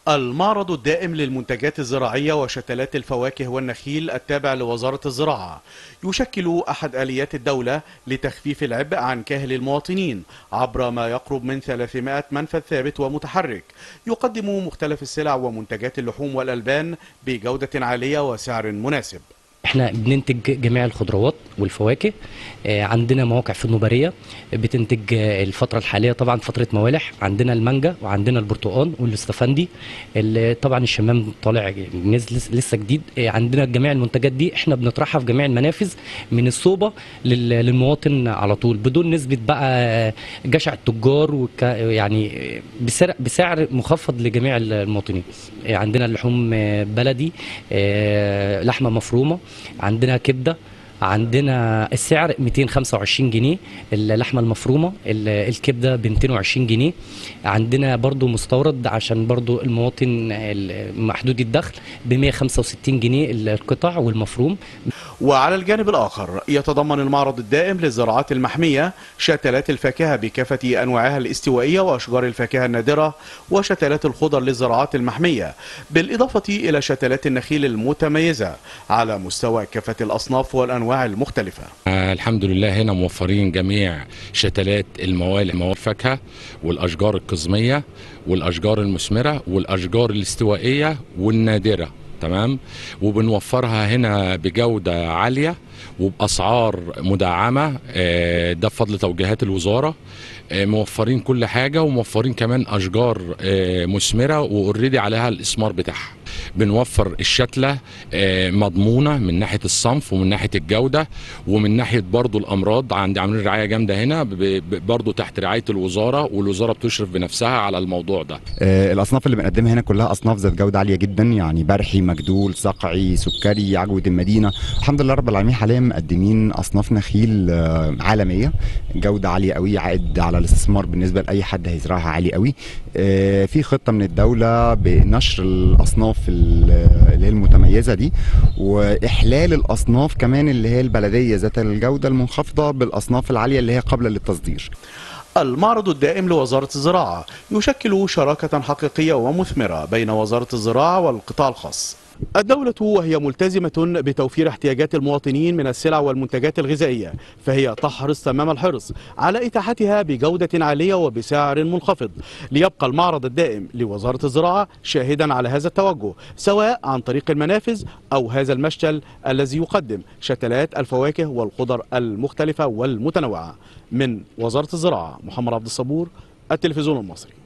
المعرض الدائم للمنتجات الزراعية وشتلات الفواكه والنخيل التابع لوزارة الزراعة يشكل أحد آليات الدولة لتخفيف العبء عن كاهل المواطنين عبر ما يقرب من 300 منفذ ثابت ومتحرك يقدم مختلف السلع ومنتجات اللحوم والألبان بجودة عالية وسعر مناسب احنا بننتج جميع الخضروات والفواكه آه، عندنا مواقع في النوباريه بتنتج آه، الفتره الحاليه طبعا فتره موالح عندنا المانجا وعندنا البرتقال والاستفندي ال- طبعا الشمام طالع نزل لسه جديد آه، عندنا جميع المنتجات دي احنا بنطرحها في جميع المنافذ من الصوبه لل- للمواطن على طول بدون نسبه بقى آه، جشع التجار وك يعني آه، بسعر بسعر مخفض لجميع المواطنين آه، عندنا اللحوم آه، بلدي آه، لحمه مفرومه عندنا كبده عندنا السعر 225 جنيه اللحمه المفرومه ال- الكبده ب 220 جنيه عندنا برضو مستورد عشان برضو المواطن ال- محدود الدخل ب 165 جنيه القطع والمفروم وعلى الجانب الآخر يتضمن المعرض الدائم للزراعات المحمية شتلات الفاكهة بكافة أنواعها الاستوائية وأشجار الفاكهة النادرة وشتلات الخضر للزراعات المحمية بالإضافة إلى شتلات النخيل المتميزة على مستوى كافة الأصناف والأنواع المختلفة آه، الحمد لله هنا موفرين جميع شتلات الموالح موالح الفاكهه والاشجار القزميه والاشجار المثمره والاشجار الاستوائيه والنادره تمام وبنوفرها هنا بجوده عاليه وباسعار مدعمه آه، ده بفضل توجيهات الوزاره آه، موفرين كل حاجه وموفرين كمان اشجار آه، مثمره واوريدي عليها الاسمار بتاعها بنوفر الشتله آه، مضمونه من ناحيه الصنف ومن ناحيه الجوده ومن ناحيه برضو الامراض عند عاملين رعايه جامده هنا ب- ب- برضو تحت رعايه الوزاره والوزاره بتشرف بنفسها على الموضوع ده آه، الاصناف اللي بنقدمها هنا كلها اصناف ذات جوده عاليه جدا يعني برحي مجدول صقعي سكري عجوه المدينه الحمد لله رب العالمين حاليا مقدمين اصناف نخيل آه، عالميه جوده عاليه قوي عائد على الاستثمار بالنسبه لاي حد هيزرعها عالي قوي آه، في خطه من الدوله بنشر الاصناف ال- اللي هي المتميزه دي واحلال الاصناف كمان اللي هي البلديه ذات الجوده المنخفضه بالاصناف العاليه اللي هي قابله للتصدير المعرض الدائم لوزارة الزراعة يشكل شراكة حقيقية ومثمرة بين وزارة الزراعة والقطاع الخاص الدولة وهي ملتزمة بتوفير احتياجات المواطنين من السلع والمنتجات الغذائية فهي تحرص تمام الحرص على إتاحتها بجودة عالية وبسعر منخفض ليبقى المعرض الدائم لوزارة الزراعة شاهدا على هذا التوجه سواء عن طريق المنافذ أو هذا المشتل الذي يقدم شتلات الفواكه والخضر المختلفة والمتنوعة من وزارة الزراعة محمد عبد الصبور التلفزيون المصري